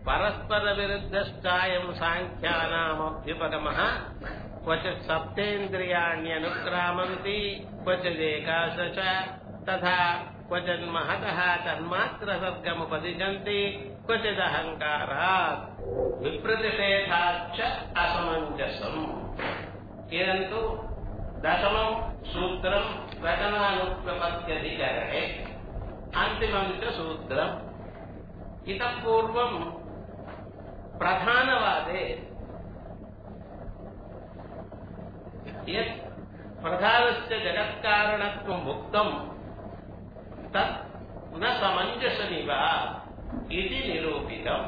परस्परविरुद्धश्चायम् साङ्ख्यानामभ्युपगमः क्वचित् सप्तेन्द्रियाण्यनुक्रामन्ति क्वचिदेकाश च तथा क्वचिन्महतः तन्मात्रसर्गमुपदिशन्ति क्वचिदहङ्कारात् विप्रतिषेधाच्च असमञ्जसम् किन्तु दशमम् सूत्रम् रचनानुप्रपत्त्यधिकरणे अन्तिमम् च सूत्रम् इतः पूर्वम् प्रधानवादे यत् प्रधानस्य जगत्कारणत्वम् उक्तम् तत् न समञ्जसमिव इति निरूपितम्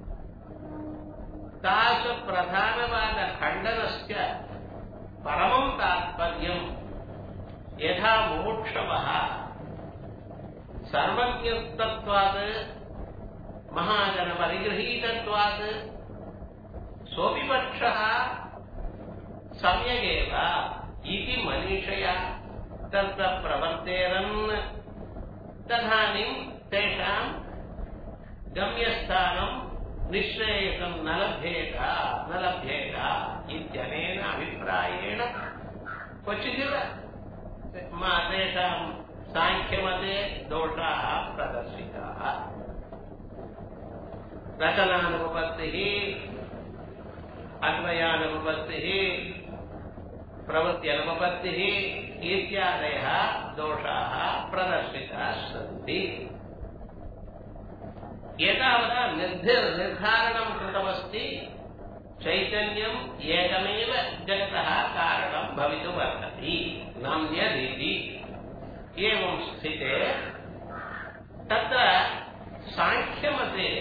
तादृशप्रधानवादखण्डनस्य परमम् तात्पर्यम् यथा मुमुक्षवः सर्वज्ञस्तत्वात् महाजनपरिगृहीतत्वात् सोऽपि पक्षः सम्यगेव इति मनीषया तत्र प्रवर्तेरन् तदानीम् तेषाम् गम्यस्थानम् निःश्रेयसम् न लभ्येत न लभ्येत इत्यनेन अभिप्रायेण क्वचिदिव तेषाम् साङ्ख्यमते दोषाः प्रदर्शिताः रचनानुपत्तिः अन्वयानुपत्तिः प्रवृत्त्यनुपत्तिः इत्यादयः दोषाः प्रदर्शिताः सन्ति एतावता निर्धिर् निर्धारणम् कृतमस्ति चैतन्यम् एकमेव जगतः कारणम् भवितुमर्हति नान्यदिति एवम् स्थिते तत्र साङ्ख्यमते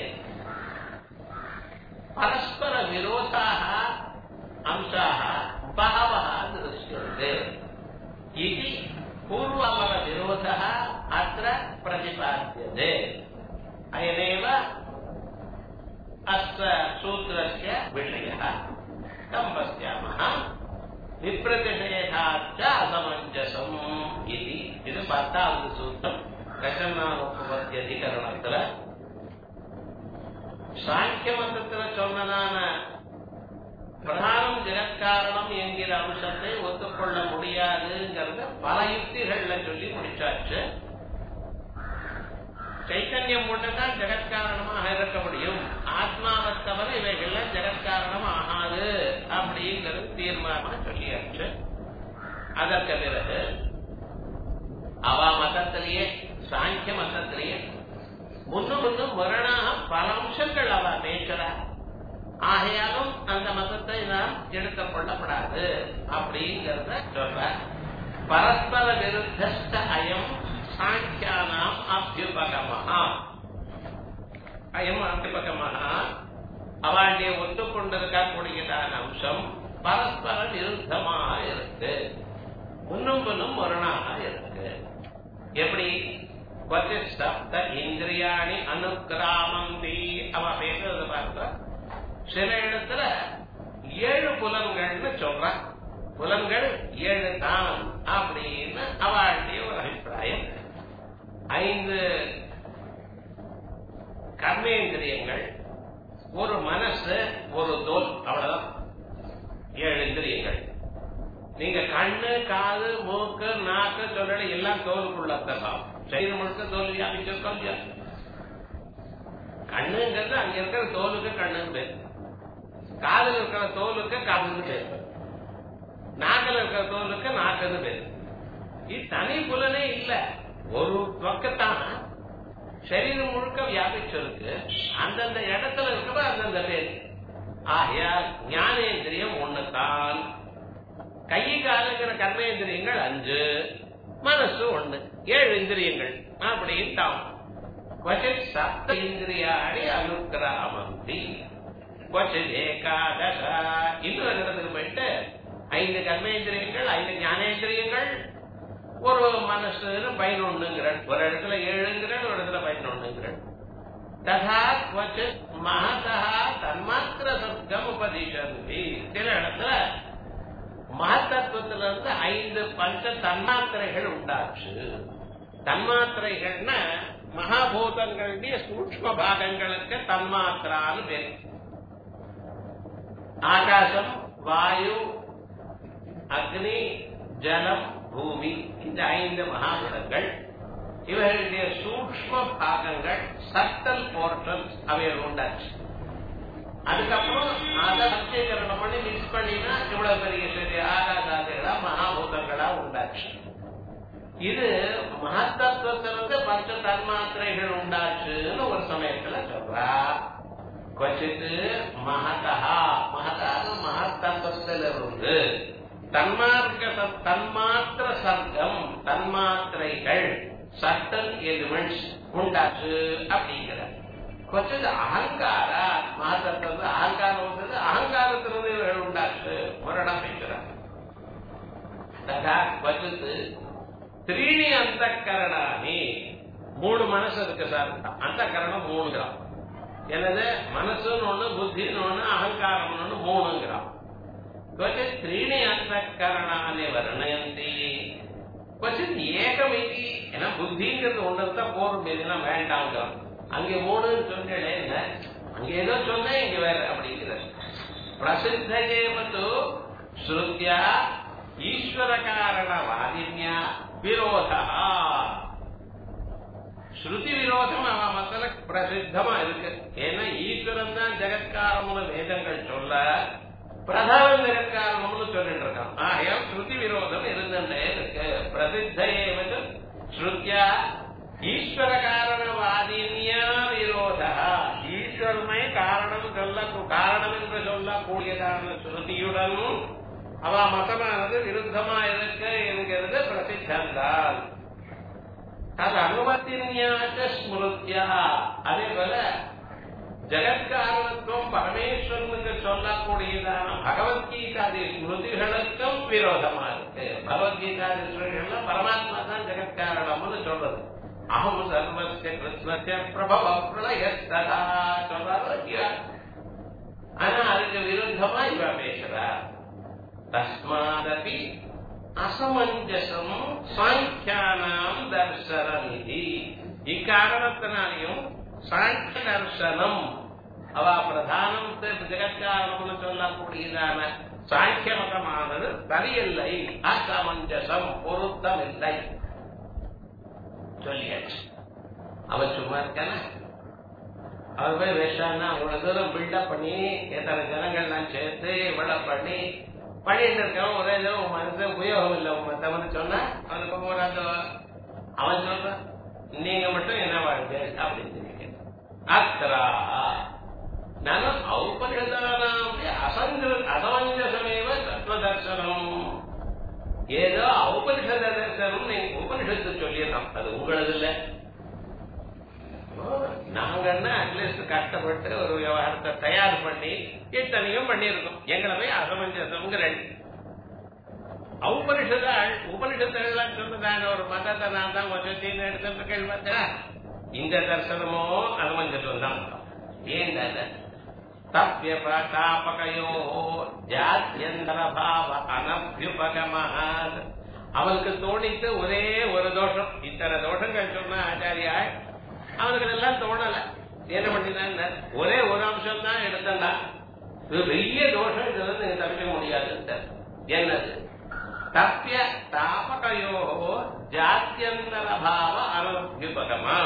परस्परविरोधाः अंशाः बहवः दृश्यन्ते इति पूर्वपरविरोधः अत्र प्रतिपाद्यते अयमेव अस्य सूत्रस्य विषयः तं पश्यामः विप्रतिषेधाच्च असमञ्जसम् इति இது பத்தாவது சூத்திரம் ரச்சனாபத்தியதிகரணத்துல சாங்கிய மதத்துல சொன்னதான பிரதானம் ஜெகத்காரணம் என்கிற அம்சத்தை ஒத்துக்கொள்ள முடியாதுங்கிறத பல யுக்திகள்ல சொல்லி முடிச்சாச்சு சைத்தன்யம் ஒன்றுதான் ஜெகத்காரணமாக இருக்க முடியும் ஆத்மாவை தவிர இவைகள்லாம் ஜெகத்காரணம் ஆகாது அப்படிங்கிறது தீர்மானம் சொல்லியாச்சு அதற்கு பிறகு அவ மதத்திலேயே சாங்கிய மதத்திலேயே முன்னும் முன்னும் முரணாக பல அம்சங்கள் அவ பேசுறா ஆகையாலும் அந்த மதத்தை நாம் எடுத்துக் கொள்ளப்படாது அப்படிங்கிறத சொல்ற பரஸ்பர விருத்த அயம் சாங்கியானாம் அபியுபகமஹா அயம் அபியுபகமஹா அவளுடைய ஒத்துக்கொண்டிருக்கக்கூடியதான அம்சம் பரஸ்பர விருத்தமாக இருக்கு முன்னும் முன்னும் முரணாக இருக்கு எப்படி क्वचित् सप्त இந்திரியாணி அனுக்கிராமந்தி அவ பேசுறது பார்த்த சில இடத்துல ஏழு புலன்கள்னு சொல்றான் புலன்கள் ஏழு தான் அப்படின்னு அவளுடைய ஒரு அபிப்பிராயம் ஐந்து கர்மேந்திரியங்கள் ஒரு மனசு ஒரு தோல் அவ்வளவுதான் ஏழு இந்திரியங்கள் நீங்க கண்ணு காது மூக்கு நாக்கு சொல்லல எல்லாம் தோலுக்குள்ள தரலாம் சரீரம் முழுக்க தோல் வியாபிச்சிருக்கோம் இல்லையா கண்ணுங்கிறது அங்க இருக்கிற தோலுக்கு கண்ணுன்னு பேர் காதுல இருக்கிற தோலுக்கு காதுன்னு பேர் நாக்கில் இருக்கிற தோலுக்கு நாக்குன்னு பேர் இது தனி புலனே இல்ல ஒரு பக்கத்தான் சரீரம் முழுக்க வியாபிச்சிருக்கு அந்தந்த இடத்துல இருக்கிற அந்தந்த பேர் ஆகையால் ஞானேந்திரியம் ஒண்ணுதான் கை காலுங்கிற கர்மேந்திரியங்கள் அஞ்சு மனசு ஒண்ணு ஏழு இந்திரியங்கள் அப்படின்னு தான் क्वचित् सप्त இந்திரியாணி அனுக்கிராமந்தி क्वचित् ஏகாதச இன்னொரு இடத்துக்கு போயிட்டு ஐந்து கர்மேந்திரியங்கள் ஐந்து ஞானேந்திரியங்கள் ஒரு மனசுன்னு பதினொன்னுங்கிறன் ஒரு இடத்துல ஏழுங்கிறன் ஒரு இடத்துல பதினொன்னுங்கிறன் ததா क्वचित् மகதா தன்மாத்திர சர்க்கம் உபதிஷந்தி சில இடத்துல மகத்தத்துவத்துல இருந்து ஐந்து பஞ்ச தன்மாத்திரைகள் உண்டாச்சு தன்மாத்திரைகள்னா மகாபூதங்களுடைய சூக்ம பாகங்களுக்கு தன்மாத்திரான்னு பேர் ஆகாசம் வாயு அக்னி ஜலம் பூமி இந்த ஐந்து மகாபூதங்கள் இவர்களுடைய சூக்ம பாகங்கள் சட்டல் போர்ஷன்ஸ் அவைகள் உண்டாச்சு அதுக்கப்புறம் அதை வச்சீகரணம் பண்ணி மிக்ஸ் பண்ணினா இவ்வளவு பெரிய பெரிய ஆகாசாதிகளா மகாபூதங்களா உண்டாச்சு இது மகத்தத்துவத்திலிருந்து பத்து தன்மாத்திரைகள் உண்டாச்சுன்னு ஒரு சமயத்துல சொல்றா கொச்சித்து மகதா மகதாக மகத்தத்துவத்திலிருந்து தன்மார்க்க தன்மாத்திர சர்க்கம் தன்மாத்திரைகள் சட்டல் எலிமெண்ட்ஸ் உண்டாச்சு அப்படிங்கிற கொச்சது அகங்கார மகத்தத்துவம் அகங்காரம் வந்தது அகங்காரத்திலிருந்து இவர்கள் உண்டாச்சு ஒரு இடம் வைக்கிறார் ததா கொச்சது த்ரீணி அந்த கரணானி மூணு மனசு இருக்கு சார் அந்த கரணம் மூணு கிராம் எனது மனசுன்னு ஒண்ணு புத்தின்னு ஒண்ணு அகங்காரம் ஒண்ணு மூணு கிராம் क्वचित् त्रीणि अन्तःकरणानि वर्णयन्ति क्वचित् ஏகமிதி ஏன்னா புத்திங்கிறது ஒன்று இருந்தா போரும் இதெல்லாம் வேண்டாங்கிறோம் அங்கே மூணுன்னு சொன்னே என்ன அங்க ஏதோ சொன்னேன் இங்க வேற அப்படிங்கிற பிரசித்தேவது ஸ்ருத்யா ஈஸ்வர காரண வாதின்யா விரோதா ஸ்ருதி விரோதம் அவன் மத்தில பிரசித்தமா இருக்கு ஏன்னா ஈஸ்வரன் தான் ஜெகத்காரம்னு வேதங்கள் சொல்ல பிரதான ஜெகத்காரணம்னு சொல்லிட்டு இருக்கான் ஆகையால் ஸ்ருதி விரோதம் இருந்துட்டே இருக்கு பிரசித்த ஏவது ஸ்ருத்யா ஈஸ்வர காரணவாதின்யா விரோதா ஈஸ்வரனை காரணம் சொல்ல காரணம் என்று சொல்லக்கூடியதான ஸ்ருதியுடன் அவ மதமானது விருத்தமா இருக்கு என்கிறது பிரசித்தந்தான் அது அனுமத்தின்யாச்ச ஸ்மிருத்யா அதே போல ஜெகத்காரணத்துவம் பரமேஸ்வரனுக்கு சொல்லக்கூடியதான பகவத்கீதாதி ஸ்மிருதிகளுக்கும் விரோதமா இருக்கு பகவத்கீதாதி ஸ்மிருதிகள்ல பரமாத்மா தான் ஜெகத்காரணம்னு சொல்றது அகம் சர்வஸ்ய கிருஷ்ணஸ்ய பிரபவ பிரளயஸ்ததா சொல்றாரு இல்லையா? ஆனா அதுக்கு விருத்தமா இவ பேசுறா தஸ்மாதபி அசமஞ்சசம் சாங்கியானாம் தர்சனமிதி இக்காரணத்தினாலையும் சாங்கிய தர்சனம் அவ பிரதானம் ஜெகத்காரணம்னு சொல்லக்கூடியதான சாங்கிய மதமானது சரியில்லை அசமஞ்சசம் பொருத்தமில்லை சொல்லியாச்சு அவன் சும்மா இருக்கான அவர் போய் வேஷான்னா அவ்வளவு தூரம் பில்டப் பண்ணி எத்தனை ஜனங்கள்லாம் சேர்த்து இவ்வளவு பண்ணி பண்ணிட்டு இருக்கவன் ஒரே தடவை உன் மனசு உபயோகம் இல்லை உன் மத்தவன் சொன்னா அவனுக்கு போறாங்க அவன் சொல்றான் நீங்க மட்டும் என்ன வாழ்க்கை அப்படின்னு சொல்லி அத்ரா நானும் ஔபனிஷதானாம் அசங்க அசமஞ்சசமேவ தத்துவ தர்சனம் ஏதோ ஔபனிஷத தர்சனம் நீங்க உபனிஷத்து சொல்லிடலாம் அது உங்களது இல்லை நாங்கன்னா அட்லீஸ்ட் கஷ்டப்பட்டு ஒரு விவகாரத்தை தயார் பண்ணி இத்தனையும் பண்ணியிருக்கோம் எங்களை போய் அசமஞ்சசம்ங்கிற உபனிஷதாள் உபனிஷத்துகள்லாம் சொன்னதான ஒரு மதத்தை நான் தான் கொஞ்சம் எடுத்துட்டு கேள்வி இந்த தர்சனமோ அசமஞ்சசம் தான் ஏன் தப்பியபகாபகையோ ஜாத்தியந்தர பாவ அனபியுபகமஹாத் அவனுக்கு தோணித்து ஒரே ஒரு தோஷம் இத்தனை தோஷங்கள் சொன்ன ஆச்சாரியா அவனுக்கு எல்லாம் தோணல என்ன பண்ணினான் ஒரே ஒரு அம்சம் தான் எடுத்தா இது பெரிய தோஷம் இதுல நீங்க தப்பிக்க முடியாது என்னது தப்பிய தாபகையோ ஜாத்தியந்தர பாவ அனபியுபகமா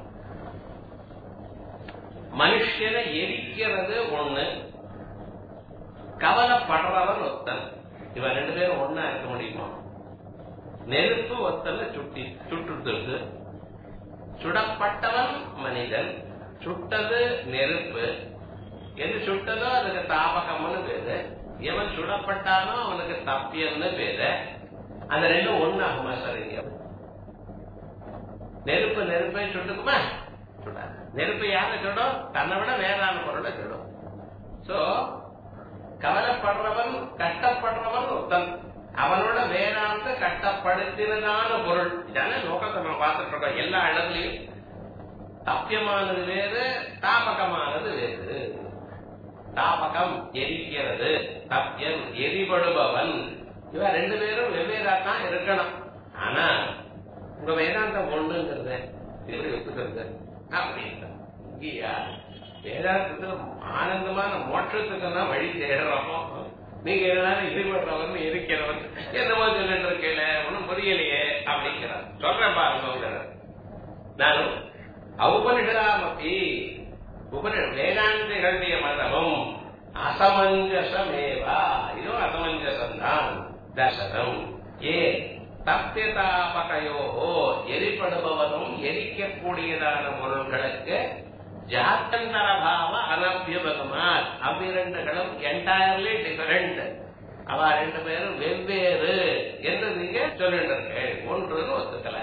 மனுஷனை எரிக்கிறது ஒண்ணு கவலைப்படுறவன் ஒத்தன் இவன் ரெண்டு பேரும் ஒன்னா இருக்க முடியுமா நெருப்பு ஒத்தன சுட்டி சுட்டுறது சுடப்பட்டவன் மனிதன் சுட்டது நெருப்பு எது சுட்டதோ அதுக்கு தாபகம்னு பேரு எவன் சுடப்பட்டானோ அவனுக்கு தப்பியன்னு பேரு அந்த ரெண்டும் ஒண்ணு ஆகுமா சரிங்க நெருப்பு நெருப்பை சுட்டுக்குமா சுடாது நெருப்பு யாரை சுடும் தன்னை விட வேறான பொருளை சுடும் சோ கவலைப்படுறவன் கஷ்டப்படுறவன் ஒருத்தன் அவனோட வேறாந்த கட்டப்படுத்தினதான பொருள் இதான நோக்கத்தை நம்ம பார்த்துட்டு இருக்கோம் எல்லா இடத்துலயும் தப்பியமானது வேறு தாபகமானது வேறு தாபகம் எரிக்கிறது தப்பியன் எரிபடுபவன் இவன் ரெண்டு பேரும் வெவ்வேறா தான் இருக்கணும் ஆனா உங்க வேதாந்தம் ஒண்ணுங்கிறது எப்படி ஒத்துக்கிறது அப்படின்னா இங்கேயா வேதாந்தத்துல ஆனந்தமான மோட்சத்துக்கு வழி தேடுறோம் நீங்க எல்லாரும் இது பண்றவர்னு இருக்கிறவன் என்னமோ சொல்லிட்டு இருக்கல ஒன்னும் புரியலையே அப்படிங்கிறார் சொல்றேன் பாருங்க நானும் ஔபனிஷதாமப்பி உபன வேதாந்திகளுடைய மதமும் அசமஞ்சசமேவா இதுவும் அசமஞ்சசம்தான் தசனம் ஏ தப்பியதாபகையோகோ எரிப்படுபவனும் எரிக்கக்கூடியதான பொருள்களுக்கு ஜாத்தந்தரபாவ அனபியபகமாத் அவ்விரண்டுகளும் என்டையர்லி டிஃபரெண்ட் அவ ரெண்டு பேரும் வெவ்வேறு என்று நீங்க சொல்லிட்டு இருக்க ஒன்றுன்னு ஒத்துக்கல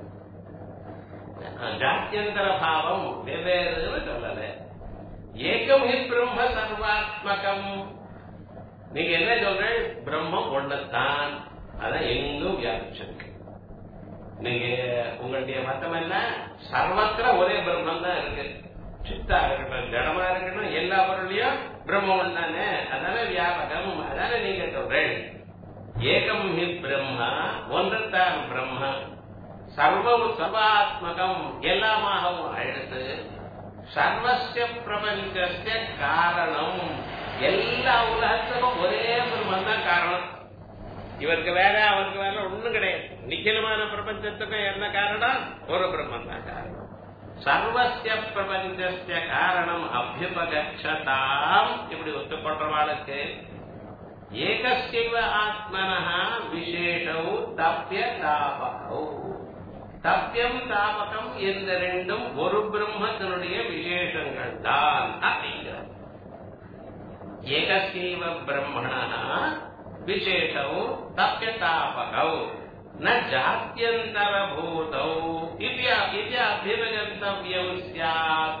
ஜாத்தியந்தர பாவம் வெவ்வேறுன்னு சொல்லல ஏகம் ஹி பிரம்ம சர்வாத்மகம் நீங்க என்ன சொல்றேன் பிரம்மம் ஒண்ணுத்தான் அதான் எங்கும் வியாபிச்சிருக்கு நீங்க உங்களுடைய மத்தம் என்ன சர்வத்திர ஒரே பிரம்மம் தான் இருக்கு சித்தா இருக்கட்டும் ஜடமா இருக்கட்டும் எல்லா பொருளையும் பிரம்மம் தானே அதனால வியாபகம் அதனால நீங்க சொல்றேன் ஏகம் ஹி பிரம்மா ஒன்றுத்தான் பிரம்மா சர்வம் சர்வாத்மகம் எல்லாமாகவும் அழுது சர்வசிய பிரபஞ்சஸ்ய காரணம் எல்லா உலகத்துக்கும் ஒரே பிரம்மம் தான் காரணம் இவருக்கு வேற அவருக்கு வேற ஒண்ணும் கிடையாது நிச்சயமான பிரபஞ்சத்துக்கும் என்ன காரணம் ஒரு பிரம்மம் தான் காரணம் சர்வசிய பிரபஞ்சஸ்ய காரணம் அபியுபகட்சதாம் இப்படி ஒத்துக்கொண்டவாளுக்கு ஏகஸ்யைவ ஆத்மனஹா விசேஷவு தப்பிய தாபகௌ தப்பியம் தாபகம் இந்த ரெண்டும் ஒரு பிரம்மத்தினுடைய விசேஷங்கள் தான் அப்படிங்கிறார் ஏகஸ்யைவ பிரம்மணா விசேஷவு தப்பிய தாபகௌ ந ஜாத்தியந்தரபூதௌ இது இது அபிவகந்தவியம் சியாத்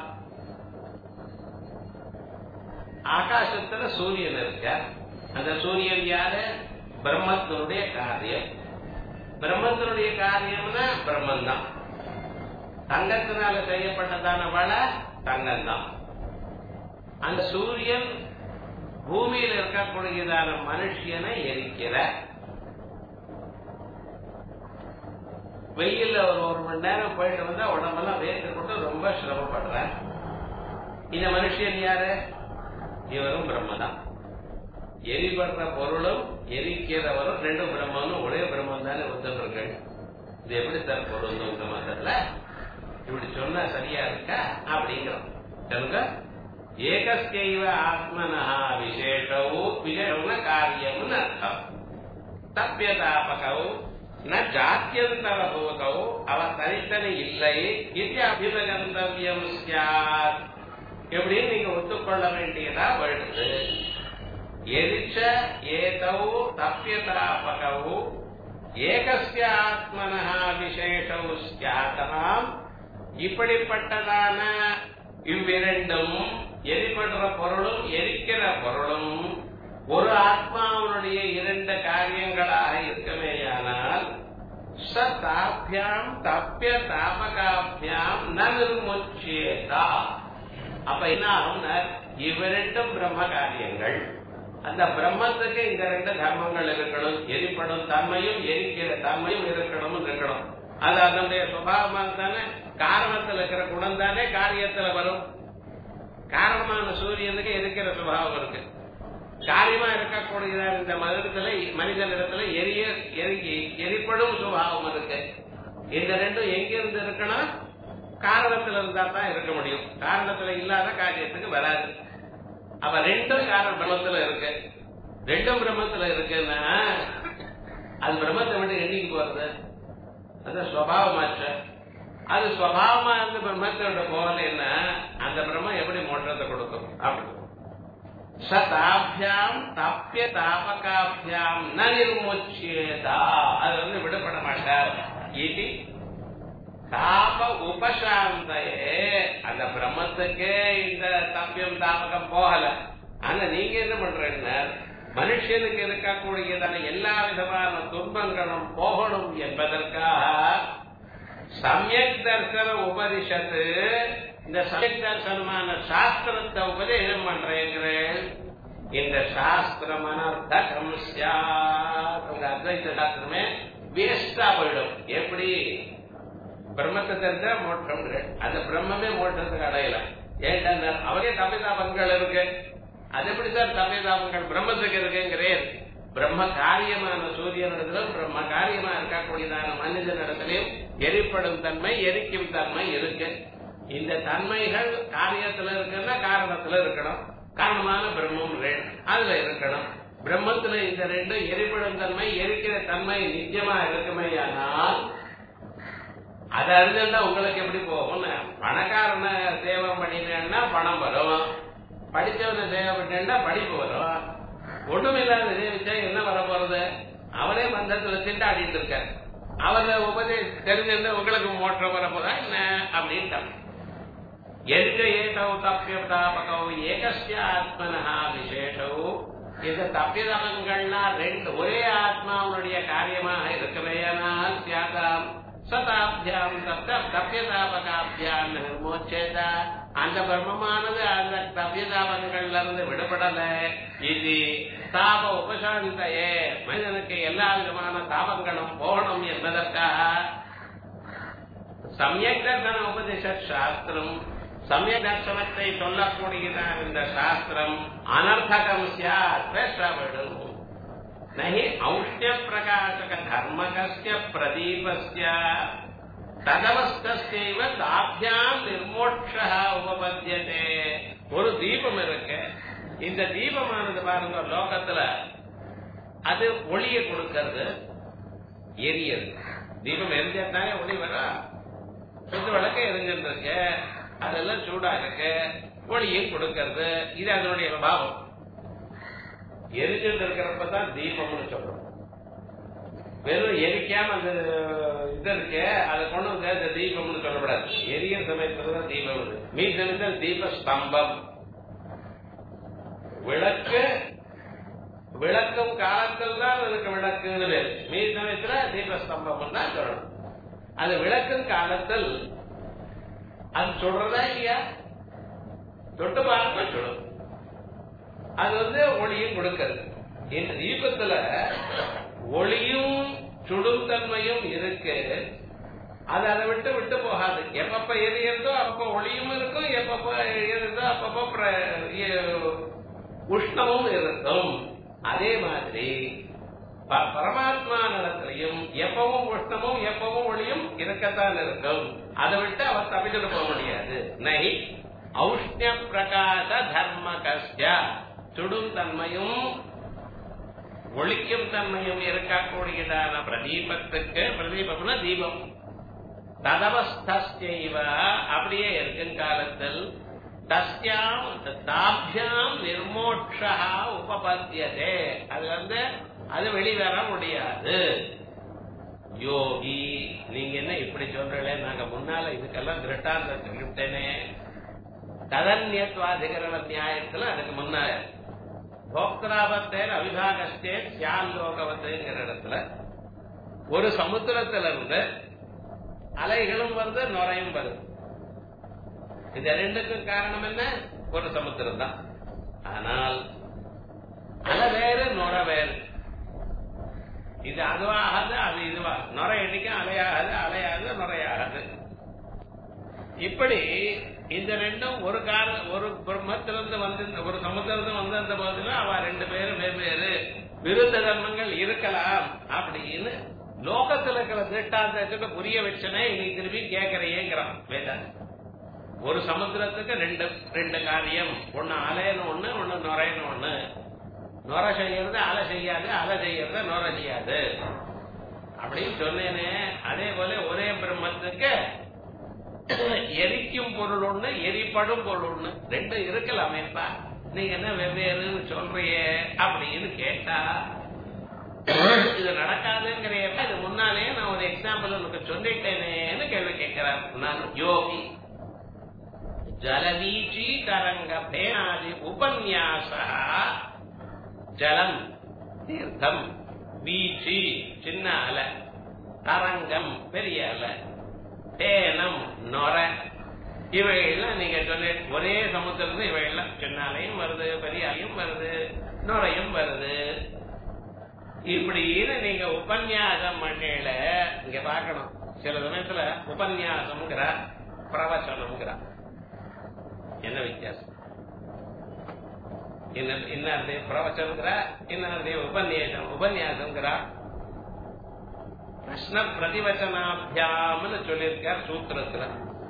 ஆகாசத்துல சூரியன் இருக்க அந்த சூரியன் யாரு பிரம்மத்தினுடைய காரியம் பிரம்மத்தினுடைய காரியம்னா பிரம்மன் தான் தங்கத்தினால செய்யப்பட்டதான வள தங்கம் தான் அந்த சூரியன் பூமியில் இருக்கக்கூடியதான மனுஷியனை எரிக்கிற வெயில்ல ஒரு ஒரு மணி நேரம் போயிட்டு வந்தா உடம்பெல்லாம் வேர்த்து கொண்டு ரொம்ப சிரமப்படுற இந்த மனுஷன் யாரு இவரும் பிரம்மதான் எரிபடுற பொருளும் எரிக்கிறவரும் ரெண்டும் பிரம்மனும் ஒரே பிரம்மன் தானே ஒத்துக்கள் இது எப்படி சார் பொருந்தும் இந்த மதத்துல இப்படி சொன்னா சரியா இருக்கா அப்படிங்கிறோம் சொல்லுங்க ஏகஸ்யைவ ஆத்மனா விசேஷவு விசேஷம்னா காரியம்னு அர்த்தம் தப்பியதாபகவு ந ஜாத்தியந்தர பூதவு அவ தனித்தனி இல்லை இது அபிபகந்தவியம் சியாத் எப்படின்னு நீங்க ஒத்துக்கொள்ள வேண்டியதா வருது எரிச்ச ஏதௌ தப்பியதாபகவு ஏகஸ்ய ஆத்மனா விசேஷவு ஸ்யாதாம் இப்படிப்பட்டதான இவ்விரண்டும் எரிபடுற பொருளும் எரிக்கிற பொருளும் ஒரு ஆத்மாவுடைய இரண்டு காரியங்களாக இருக்கமேயானால் ச தாபியாம் தப்பிய தாபகாபியாம் ந நிர்முச்சேதா அப்ப என்ன ஆகும்னா இவ்விரண்டும் பிரம்ம காரியங்கள் அந்த பிரம்மத்துக்கு இந்த ரெண்டு தர்மங்கள் இருக்கணும் எரிப்படும் தன்மையும் எரிக்கிற தன்மையும் இருக்கணும் இருக்கணும் அது அதனுடைய சுபாவமாக தானே காரணத்துல இருக்கிற குணம் தானே காரியத்துல வரும் காரணமான சூரியனுக்கு எரிக்கிற சுபாவம் இருக்கு காரியமா இருக்கக்கூடியதான இந்த மனிதத்துல மனிதனிடத்துல எரிய எரிக்கி எரிப்படும் சுபாவம் இருக்கு இந்த ரெண்டும் எங்கிருந்து இருக்கணும் காரணத்துல இருந்தா தான் இருக்க முடியும் காரணத்துல இல்லாத காரியத்துக்கு வராது அப்ப ரெண்டும் காரணம் பிரம்மத்துல இருக்கு ரெண்டும் பிரம்மத்துல இருக்குன்னா அது பிரம்மத்தை விட்டு எண்ணிக்கு போறது அது சுவாவமாச்சு அது சுவாவமா இருந்து பிரம்மத்தோட போகலைன்னா அந்த பிரம்மம் எப்படி மோட்டத்தை கொடுக்கும் அப்படி சதாபியாம் தப்பிய தாபகாபியாம் ந நிர்முச்சேதா அது வந்து விடப்பட மாட்டார் இது தாப உபசாந்தையே அந்த பிரம்மத்துக்கே இந்த தப்பியம் தாபகம் போகல ஆனா நீங்க என்ன பண்றீங்க மனுஷனுக்கு இருக்கக்கூடியதான எல்லா விதமான துன்பங்களும் போகணும் என்பதற்காக சமயக் தர்சன உபனிஷத்து இந்த சமயக் தர்சனமான சாஸ்திரத்தை உபதேசம் பண்றேங்கிறேன் இந்த சாஸ்திரம் அனர்த்தகம் உங்க அத்வைத்த சாஸ்திரமே வேஸ்டா போயிடும் எப்படி பிரம்மத்தை தெரிஞ்சா மோட்சம் அந்த பிரம்மமே மோட்சத்துக்கு அடையலாம் ஏன்டா அவரே தப்பிதாபங்கள் இருக்கு அது எப்படி சார் தப்பிதாபங்கள் பிரம்மத்துக்கு இருக்குங்கிறேன் பிரம்ம காரியமான சூரியனிடத்திலும் பிரம்ம காரியமா இருக்கக்கூடியதான மனிதனிடத்திலையும் எரிப்படும் தன்மை எரிக்கும் தன்மை இருக்கு இந்த தன்மைகள் காரியத்துல இருக்குன்னா காரணத்துல இருக்கணும் காரணமான பிரம்மம் அதுல இருக்கணும் பிரம்மத்துல இந்த ரெண்டு எரிப்படும் தன்மை எரிக்கிற தன்மை நிச்சயமா இருக்குமே ஆனால் அது அறிஞ்சிருந்தா உங்களுக்கு எப்படி போகும் பணக்காரனை சேவை பண்ணினேன்னா பணம் வரும் படிச்சவனை சேவை பண்ணேன்னா படிப்பு வரும் ஒண்ணுமில்லாத சேவிச்சா என்ன வர போறது அவரே மந்தத்துல திண்டாடிட்டு இருக்க அவரை உபதேசம் தெரிஞ்சிருந்தா உங்களுக்கு மோற்றம் வர போதா என்ன அப்படின்ட்டாங்க எந்த ஏதோ தப்பியதாபகோ ஏகசிய ஆத்மனஹா விசேஷவு இந்த தப்பிதமங்கள்லாம் ரெண்டு ஒரே ஆத்மாவுடைய காரியமாக இருக்கவையானால் தியாகாம் சதாபியாம் தப்த தப்பியதாபகாபியாம் நிர்மோச்சேத அந்த பிரம்மமானது அந்த தப்பியதாபங்கள்ல இருந்து விடுபடல இது தாப உபசாந்தையே மனிதனுக்கு எல்லா விதமான தாபங்களும் போகணும் என்பதற்காக சமயக் தர்சன உபதேச சாஸ்திரம் சமய தர்சனத்தை சொல்லக்கூடியதான் இந்த சாஸ்திரம் அனர்த்தகம் சியாவிடும் நகி ஔஷ்ய பிரகாசக தர்மகஸ்ய பிரதீபஸ்ய ததவஸ்தேவ தாபியாம் நிர்மோட்ச உபபத்தியதே ஒரு தீபம் இருக்கு இந்த தீபமானது பாருங்க லோகத்துல அது ஒளியை கொடுக்கிறது எரியது தீபம் எரிஞ்சாத்தானே ஒளி வரும் சுத்து விளக்க எரிஞ்சிட்டு இருக்கு அதெல்லாம் சூடா இருக்கு ஒளியும் கொடுக்கறது இது அதனுடைய பாவம் எரிஞ்சிட்டு இருக்கிறப்பதான் தீபம்னு சொல்றோம் வெறும் எரிக்காம அந்த இது இருக்கு அதை கொண்டு வந்து அந்த தீபம்னு சொல்லக்கூடாது எரிய சமயத்துலதான் தீபம் இது மீ சமயத்தில் தீப ஸ்தம்பம் விளக்கு விளக்கும் காலத்தில் தான் அதுக்கு விளக்குன்னு பேரு மீ சமயத்துல தீபஸ்தம்பம் தான் சொல்லணும் அது விளக்கும் காலத்தில் அது சொல்றதா இல்லையா தொட்டு பார்க்க சொல்லும் அது வந்து ஒளியும் கொடுக்கிறது இந்த தீபத்துல ஒளியும் சுடும் தன்மையும் இருக்கு அது அதை விட்டு விட்டு போகாது எப்பப்ப எரியறதோ அப்ப ஒளியும் இருக்கும் எப்பப்ப எரியறதோ அப்பப்ப உஷ்ணமும் இருக்கும் அதே மாதிரி பரமாத்மா நடத்திலையும் எப்பவும் உஷ்ணமும் எப்பவும் ஒளியும் இருக்கத்தான் இருக்கும் அதை விட்டு அவர் தப்பிச்சுட்டு போக முடியாது நை ஔஷ்ண பிரகாச தர்ம கஷ்ட சுடும் தன்மையும் ஒளிக்கும் தன்மையும் இருக்கக்கூடியதான பிரதீபத்துக்கு பிரதீபம்னா தீபம் ததவஸ்தஸ்யைவ அப்படியே இருக்கும் காலத்தில் தஸ்யாம் தாபியாம் நிர்மோட்சா உபபத்தியதே அது வந்து அது வெளிவர முடியாது யோகி நீங்க என்ன இப்படி சொல்றீங்களே நாங்க முன்னால இதுக்கெல்லாம் திருட்டாந்த சொல்லிவிட்டேனே ததன்யத்வாதிகரண நியாயத்துல அதுக்கு முன்னால போக்திராபத்தேன் அவிபாகஸ்தே சியாலோகவத்துங்கிற இடத்துல ஒரு சமுத்திரத்துல இருந்து அலைகளும் வருது நுரையும் வருது இது ரெண்டுக்கும் காரணம் என்ன ஒரு சமுத்திரம் தான் ஆனால் அலை வேறு நுர வேறு இது அதுவாகாது அது இதுவா நுரை எண்ணிக்கும் அலையாகாது அலையாது நுரையாகாது இப்படி இந்த ரெண்டும் ஒரு கால ஒரு பிரம்மத்திலிருந்து வந்து ஒரு சமுத்திரத்தில் வந்து அந்த போதிலும் அவ ரெண்டு பேரும் வெவ்வேறு விருத்த தர்மங்கள் இருக்கலாம் அப்படின்னு லோகத்துல இருக்கிற திட்டாந்தத்துக்கு புரிய வச்சனே இன்னைக்கு திருப்பி கேட்கறையேங்கிறான் வேதாந்த் ஒரு சமுத்திரத்துக்கு ரெண்டு ரெண்டு காரியம் ஒன்னு அலைன்னு ஒண்ணு ஒண்ணு நுரைன்னு ஒண்ணு நுர செய்யறது அலை செய்யாது அலை செய்யறது நுர செய்யாது அப்படின்னு சொன்னேனே அதே போல ஒரே பிரம்மத்துக்கு எரிக்கும் பொருள் ஒண்ணு எரிப்படும் பொருள் ஒண்ணு ரெண்டும் இருக்கலாமேப்பா நீங்க என்ன வெவ்வேறுன்னு சொல்றியே அப்படின்னு கேட்டா இது நடக்காதுங்கிறப்ப இது முன்னாலே நான் ஒரு எக்ஸாம்பிள் உனக்கு சொல்லிட்டேனேன்னு கேள்வி கேட்கிறார் நான் யோகி ஜலவீச்சி தரங்க பேனாதி உபன்யாச ஜலம் தீர்த்தம் வீச்சி சின்ன அலை தரங்கம் பெரிய அலை தேனம் நொர இவைகள்லாம் நீங்க சொன்ன ஒரே சமுத்திரத்துல இவைகள்லாம் சின்ன அலையும் வருது பெரிய அலையும் வருது நுரையும் வருது இப்படின்னு நீங்க உபன்யாசம் பண்ணல இங்க பாக்கணும் சில சமயத்துல உபன்யாசம்ங்கிற பிரவச்சனம்ங்கிற என்ன வித்தியாசம் இன்னது பிரவச்சனங்கிற இன்னது உபன்யாசம் உபன்யாசம்ங்கிற பிரஷ்ன பிரதிவச்சனாபியாம்னு சொல்லியிருக்கார் சூத்திரத்துல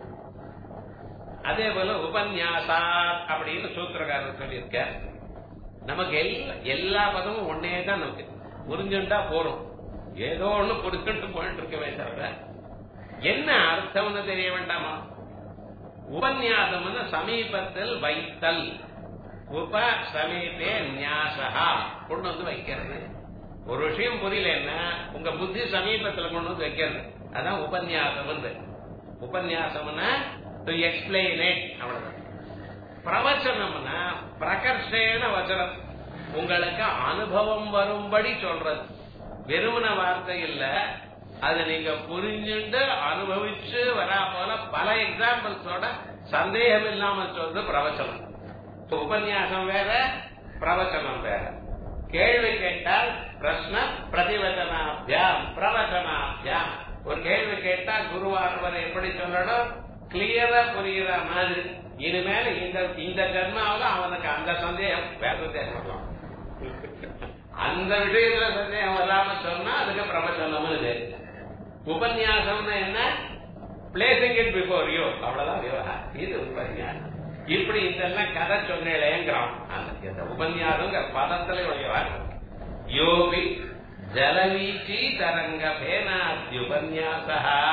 அதே போல உபன்யாசா அப்படின்னு சூத்திரக்காரர் சொல்லியிருக்கார் நமக்கு எல்லா எல்லா பதமும் ஒன்னே தான் நமக்கு புரிஞ்சுட்டா போறோம் ஏதோ ஒண்ணு புரிஞ்சுட்டு போயிட்டு இருக்கவே தவிர என்ன அர்த்தம்னு தெரிய வேண்டாமா உபன்யாசம்னு சமீபத்தில் வைத்தல் உப சமீபே நியாசகா கொண்டு வந்து வைக்கிறது ஒரு விஷயம் புரியலன்னா உங்க புத்தி சமீபத்துல கொண்டு வந்து வைக்கிறது அதான் உபன்யாசம் உபன்யாசம்னா டு எக்ஸ்பிளைன் இட் அவ்வளவுதான் பிரவச்சனம்னா பிரகர்ஷேன வச்சனம் உங்களுக்கு அனுபவம் வரும்படி சொல்றது வெறுமன வார்த்தை இல்ல அதை நீங்க புரிஞ்சுட்டு அனுபவிச்சு வரா போல பல எக்ஸாம்பிள்ஸோட சந்தேகம் இல்லாம சொல்றது பிரவச்சனம் உபன்யாசம் வேற பிரவச்சனம் வேற கேள்வி கேட்டால் பிரश्न பிரதிவச்சனாபியாம் பிரவச்சனாபியாம் ஒரு கேள்வி கேட்டா குருவானவர் எப்படி சொல்லணும் கிளியரா புரியுற மாதிரி இனிமேல் இந்த இந்த ஜென்மாவில அவனுக்கு அந்த சந்தேகம் வேற சந்தேகம் அந்த விஷயத்துல சந்தேகம் வராம சொன்னா அதுக்கு பிரபஞ்சம் இது உபன்யாசம்னா என்ன பிளேசிங் இட் பிஃபோர் யூ அவ்வளவுதான் விவகாரம் இது உபன்யாசம் இப்படி இதெல்லாம் கதை சொன்னேங்கிறான் அந்த உபன்யாசம் பதத்துல விவகாரம் யோபி ஜலவீச்சி தரங்க பேனாத்யுபன்யாச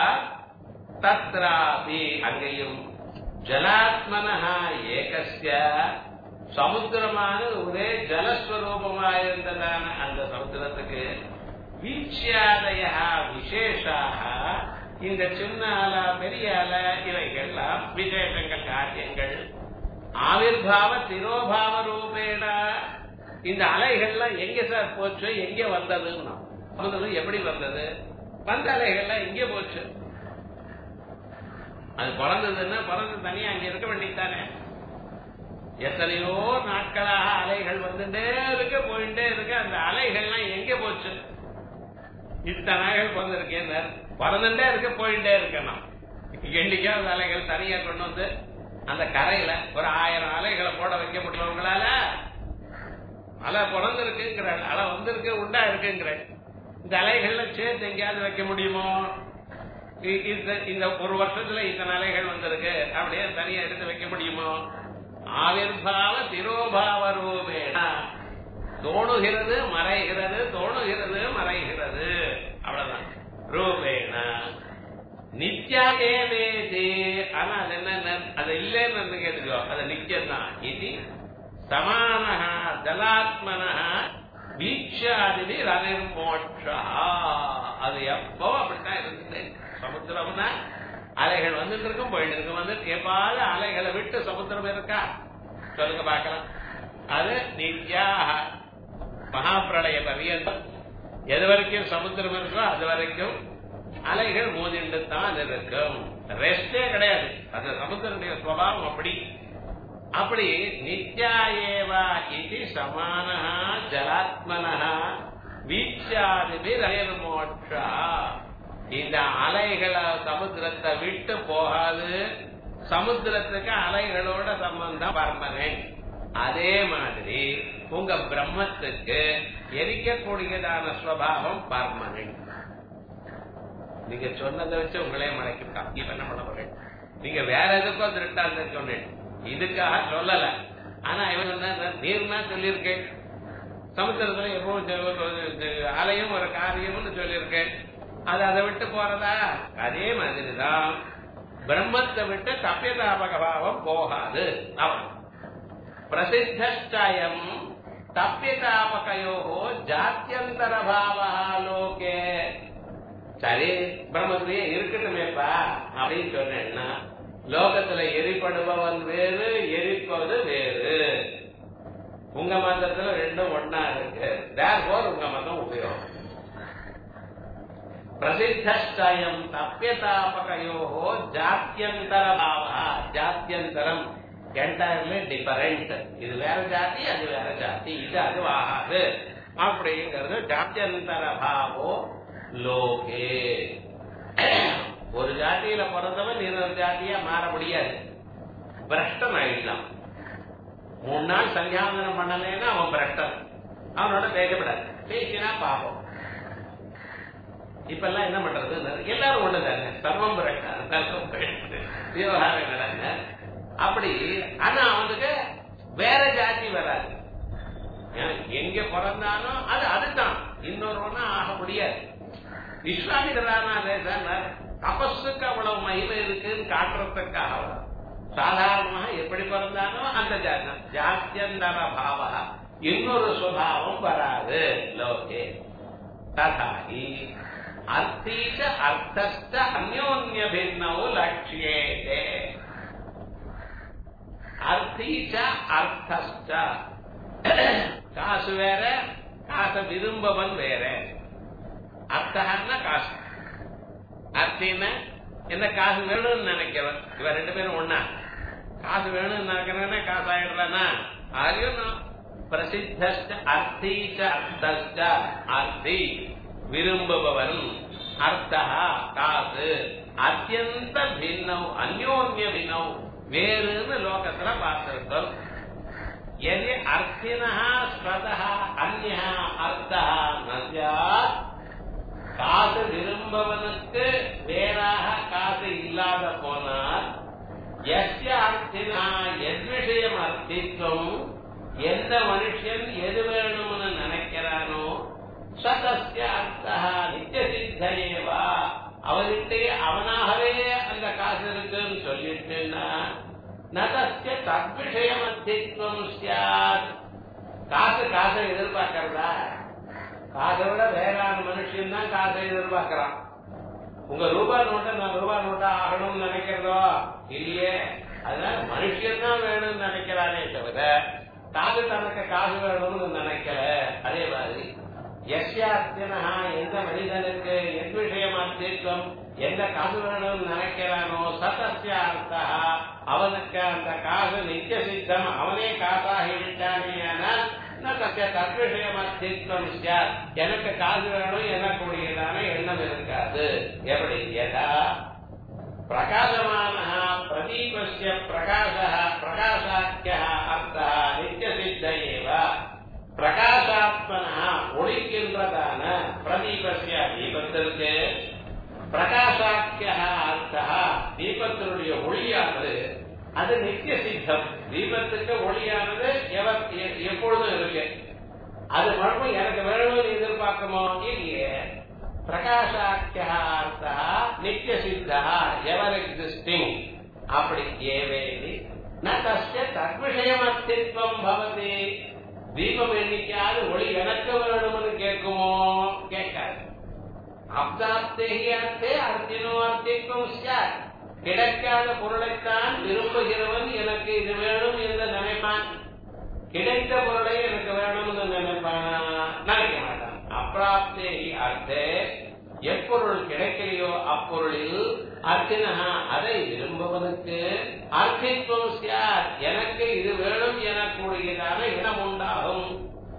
தத்ராபி அங்கேயும் ஜலாத்மனஹா ஏகஸ்ய சமுத்திரமான ஒரே ஜலஸ்வரூபமாயிருந்ததான அந்த சமுத்திரத்துக்கு வீச்சியாதய விசேஷாக இந்த சின்ன அல பெரிய அல இவைகள்லாம் விசேஷங்கள் காரியங்கள் ஆவிர்வாவ திரோபாவ ரூபேண இந்த அலைகள்லாம் எங்க சார் போச்சு எங்க வந்ததுன்னா வந்தது எப்படி வந்தது வந்த அலைகள்லாம் எங்க போச்சு அது பிறந்ததுன்னா பிறந்து தனியா அங்க இருக்க வேண்டியதானே எத்தனையோ நாட்களாக அலைகள் வந்துட்டே இருக்கு போயிட்டே இருக்கு அந்த அலைகள்லாம் எங்க போச்சு இத்தனை அலைகள் பிறந்திருக்கேன் பிறந்துட்டே இருக்க போயிட்டே இருக்கணும் என்னைக்காவது அலைகள் தனியா கொண்டு வந்து அந்த கரையில ஒரு ஆயிரம் அலைகளை போட வைக்க முடியல உங்களால அலை பிறந்திருக்குங்கிற அலை வந்திருக்கு உண்டா இருக்குங்கிற இந்த அலைகள்ல சேர்த்து எங்கேயாவது வைக்க முடியுமோ இந்த ஒரு வருஷத்துல இத்தனை அலைகள் வந்திருக்கு அப்படியே தனியா எடுத்து வைக்க முடியுமோ ஆவிர்வாவ திரோபாவ ரூபேண தோணுகிறது மறைகிறது தோணுகிறது மறைகிறது அவ்வளவுதான் ரூபேண நித்யாகேவேதே ஆனா அது என்ன அது இல்லைன்னு கேட்டுக்கோ அது நித்தியம் தான் இது சமானஹ ஜலாத்மனஹ வீட்சாதிபி ரனிர்மோட்சா அது எப்போ அப்படித்தான் இருந்தது சமுத்திரம்னா அலைகள் வந்துட்டு இருக்கும் போயிட்டு இருக்கும் வந்து எப்பாவது அலைகளை விட்டு சமுத்திரம் இருக்கா சொல்லுங்க பார்க்கலாம் அது நித்யாக மகாபிரளய பரியந்தம் எது வரைக்கும் சமுத்திரம் இருக்கோ அது வரைக்கும் அலைகள் மோதிண்டு தான் இருக்கும் ரெஸ்டே கிடையாது அந்த சமுத்திரனுடைய சுவாவம் அப்படி அப்படி நித்யாயேவா இது சமான ஜலாத்மன வீச்சாதிபி ரயர்மோட்சா இந்த அலைகளை சமுத்திரத்தை விட்டு போகாது சமுத்திரத்துக்கு அலைகளோட சம்பந்தம் பர்மனன்ட் அதே மாதிரி உங்க பிரம்மத்துக்கு எரிக்கக்கூடியதான ஸ்வபாவம் பர்மனன்ட் நீங்க சொன்னதை வச்சு உங்களே மறைக்கிட்டான் இப்ப என்ன பண்ண போறேன் நீங்க வேற எதுக்கோ திருட்டாந்த சொன்னேன் இதுக்காக சொல்லல ஆனா இவன் என்ன நீர்னா சொல்லியிருக்கேன் சமுத்திரத்துல எப்பவும் அலையும் ஒரு காரியம்னு சொல்லியிருக்கேன் அது அதை விட்டு போறதா அதே மாதிரிதான் பிரம்மத்தை விட்டு தப்பியதாபக பாவம் போகாது அவன் பிரசித்தம் தப்பியதாபகையோ ஜாத்தியந்தர பாவா லோகே சரி பிரம்மத்திலேயே இருக்கட்டுமேப்பா அப்படின்னு சொன்னேன்னா லோகத்துல எரிப்படுபவன் வேறு எரிப்பது வேறு உங்க மதத்துல ரெண்டும் ஒன்னா இருக்கு தேர்ஃபோர் உங்க மதம் உபயோகம் பிரசித்தயம் தப்பியதாபகையோ ஜாத்தியந்தர பாவா ஜாத்தியந்தரம் என்டையர்லி டிஃபரெண்ட் இது வேற ஜாதி அது வேற ஜாதி இது அது ஆகாது அப்படிங்கிறது ஜாத்தியந்தர பாவோ லோகே ஒரு ஜாதியில பிறந்தவன் இன்னொரு ஜாதியா மாற முடியாது பிரஷ்டன் ஆயிடலாம் மூணு நாள் சந்தியாவந்தனம் பண்ணலைன்னா அவன் பிரஷ்டன் அவனோட பேசப்படாது பேசினா பாப்போம் இப்ப எல்லாம் என்ன பண்றது எல்லாரும் ஒண்ணுதாங்க சர்வம் பிரஷ்டன் சர்வம் பிரஷ்டன். விவகாரம் நடங்க அப்படி ஆனா அவனுக்கு வேற ஜாதி வராது ஏன், எங்க பிறந்தாலும் அது அதுதான் இன்னொருவனா ஆக முடியாது விஸ்வாமிதரானா பேசுறார் தபஸுக்கு அவ்வளவு மகிமை இருக்குன்னு காட்டுறதுக்காக அவர் சாதாரணமாக எப்படி பிறந்தானோ அந்த ஜாதி ஜாத்தியந்தர பாவா இன்னொரு சுபாவம் வராது லோகே ததாகி அர்த்தீச்ச அர்த்தஸ்த அந்யோன்ய பின்னவு லட்சியேதே அர்த்தீச்ச அர்த்தஸ்ட காசு வேற காசை விரும்பவன் வேற அர்த்தகன்னா காசு அர்த்தின்னா என்ன காசு வேணும்னு நினைக்கிறவன் இவ ரெண்டு பேரும் ஒண்ணா காசு வேணும்னு நினைக்கிறவன காசு ஆயிடுறானா ஆரியும் பிரசித்த அர்த்தீச்ச அர்த்தஸ்ட அர்த்தி விரும்புபவன் அர்த்தா காசு அத்தியந்த பின்னவ் அந்யோன்ய பின்னவ் வேறுன்னு லோகத்துல பார்த்திருக்கோம் यदि अर्थिनः स्वतः अन्यः अर्थः न स्यात् காசு விரும்பவனுக்கு வேறாக காசு இல்லாத போனால் எஸ்ய அர்த்தினா எத் விஷயம் அர்த்தித்துவம் எந்த மனுஷன் எது வேணும்னு நினைக்கிறானோ சதஸ்ய அர்த்தா நித்திய சித்தையேவா அவன்கிட்டே அவனாகவே அந்த காசு இருக்குன்னு சொல்லிட்டுன்னா நதஸ்ய தத்விஷயம் அத்தித்துவம் சியாத் காசு காசை எதிர்பார்க்கறதா காசை விட வேறான மனுஷன் தான் காசை எதிர்பார்க்கறான் உங்க ரூபாய் நோட்டை நான் ரூபாய் நோட்டா ஆகணும்னு நினைக்கிறதோ இல்லையே அதனால மனுஷன் தான் வேணும்னு நினைக்கிறானே தவிர காசு தனக்கு காசு வேணும்னு நினைக்கல அதே மாதிரி எஸ்யாத்தியனா எந்த மனிதனுக்கு எந்த விஷயம் அத்தித்துவம் எந்த காசு வேணும்னு நினைக்கிறானோ சதஸ்ய அர்த்தா அவனுக்கு அந்த காசு நித்திய சித்தம் அவனே காசாகி விட்டானே ஆனால் தத்திய தத்விஷயம் அத்தித்துவம் சார் எனக்கு காசு வேணும் எனக்கூடியதான எண்ணம் இருக்காது எப்படி எதா பிரகாசமான பிரதீபஸ்ய பிரகாச பிரகாசாக்கிய அர்த்த நித்திய சித்த ஏவ பிரகாசாத்மன ஒழிக்கின்றதான பிரதீபஸ்ய தீபத்திற்கு பிரகாசாக்கிய அர்த்த தீபத்தினுடைய ஒளியானது அது நித்திய சித்தம் தீபத்துக்கு ஒளியானது எவ- எ- எப்பொழுதும் இருக்கு அது மட்டும் எனக்கு வேணும்னு எதிர்பார்க்குமோ இல்லையே பிரகாசாக்கிய அர்த்த நித்திய சித்தா எவர் எக்ஸிஸ்டிங் அப்படி ஏவேதி ந தஸ்ய தத்விஷயம் அஸ்தித்வம் பவதி தீபம் எண்ணிக்கையாவது ஒளி எனக்கு வேணும்னு கேட்குமோ கேட்காது அப்தாப்தே அர்த்தே அர்த்தினோ அர்த்திக்கும் சார் கிடைக்காத பொருளைத்தான் விரும்புகிறவன் எனக்கு இது வேணும் என்று நினைப்பான் கிடைத்த பொருளை எனக்கு வேணும்னு நினைப்பானா நினைக்க மாட்டான் அப்பிராப்தே அர்த்தே எப்பொருள் கிடைக்கலையோ அப்பொருளில் அர்த்தினா அதை விரும்புவதற்கு அர்த்தித்துவம் சார் எனக்கு இது வேணும் எனக்கூடியதான இடம் உண்டாகும்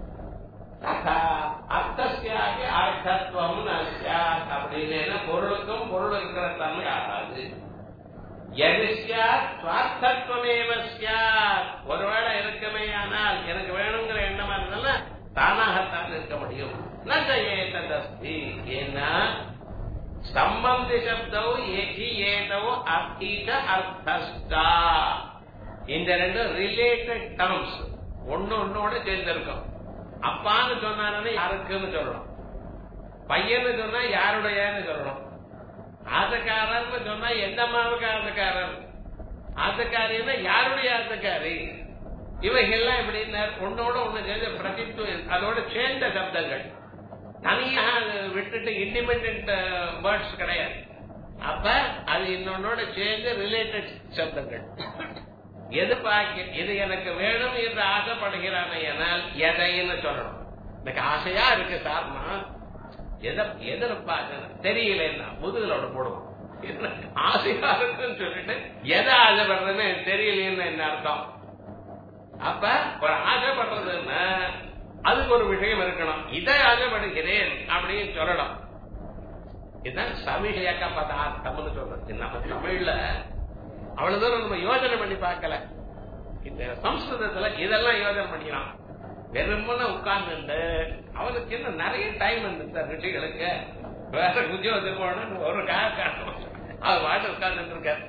ததா அர்த்தஸ்யாபி அர்த்தத்துவம் ந ஸ்யாத் அப்படின்னு பொருளுக்கும் பொருள் இருக்கிற தன்மை ஆகாது எது ஸ்யாத் சுவார்த்தத்துவமேவ ஸ்யாத் ஒருவேளை இருக்குமே ஆனால் எனக்கு வேணுங்கிற எண்ணமா இருந்தாலும் தானாகத்தான் இருக்க முடியும் நஜயேதஸ்தி ஏன்னா சம்பந்தி சப்தவு ஏகி ஏதவோ அர்த்தீக அர்த்தஸ்டா இந்த ரெண்டு ரிலேட்டட் டேர்ம்ஸ் ஒண்ணு ஒன்னோட சேர்ந்திருக்கும் அப்பான்னு சொன்னாருன்னு யாருக்குன்னு சொல்லணும் பையன்னு சொன்னா யாருடையன்னு சொல்லணும் ஆசக்காரன்னு சொன்னா எந்த அம்மாவுக்கு ஆசக்காரன் ஆசக்காரின்னா யாருடைய ஆசக்காரி இவைகள்லாம் எப்படின்னா ஒன்னோட ஒண்ணு சேர்ந்து பிரதித்துவம் அதோட சேர்ந்த சப்தங்கள் தனியா அது விட்டுட்டு இண்டிபெண்ட் வேர்ட்ஸ் கிடையாது அப்ப அது இன்னொன்னோட சேர்ந்து ரிலேட்டட் சப்தங்கள் எதிர்பார்க்க இது எனக்கு வேணும் என்று ஆசைப்படுகிறானே ஆனால் எதைன்னு சொல்லணும் எனக்கு ஆசையா இருக்கு சார்மா எதை எதிர்பார்க்க தெரியலன்னா முதுகுலோட போடுவோம் என்ன ஆசையா இருக்குன்னு சொல்லிட்டு எதை ஆசைப்படுறதுன்னு தெரியலன்னு என்ன அர்த்தம் அப்ப ஒரு ஆசைப்படுறதுன்னா அதுக்கு ஒரு விஷயம் இருக்கணும் இதை ஆசைப்படுகிறேன் அப்படின்னு சொல்லணும் இதுதான் சவிஷயக்க பதார்த்தம்னு சொல்றது நம்ம தமிழ்ல அவ்வளவு தூரம் நம்ம யோசனை பண்ணி பார்க்கல இந்த சம்ஸ்கிருதத்துல இதெல்லாம் யோசனை பண்ணிக்கலாம் வெறுமன உட்கார்ந்து அவனுக்கு இன்னும் நிறைய டைம் இருந்துச்சு ரிஷிகளுக்கு வேற உத்தியோகத்துக்கு போகணும்னு ஒரு காரணம் அவர் பாட்டு உட்கார்ந்து இருக்காரு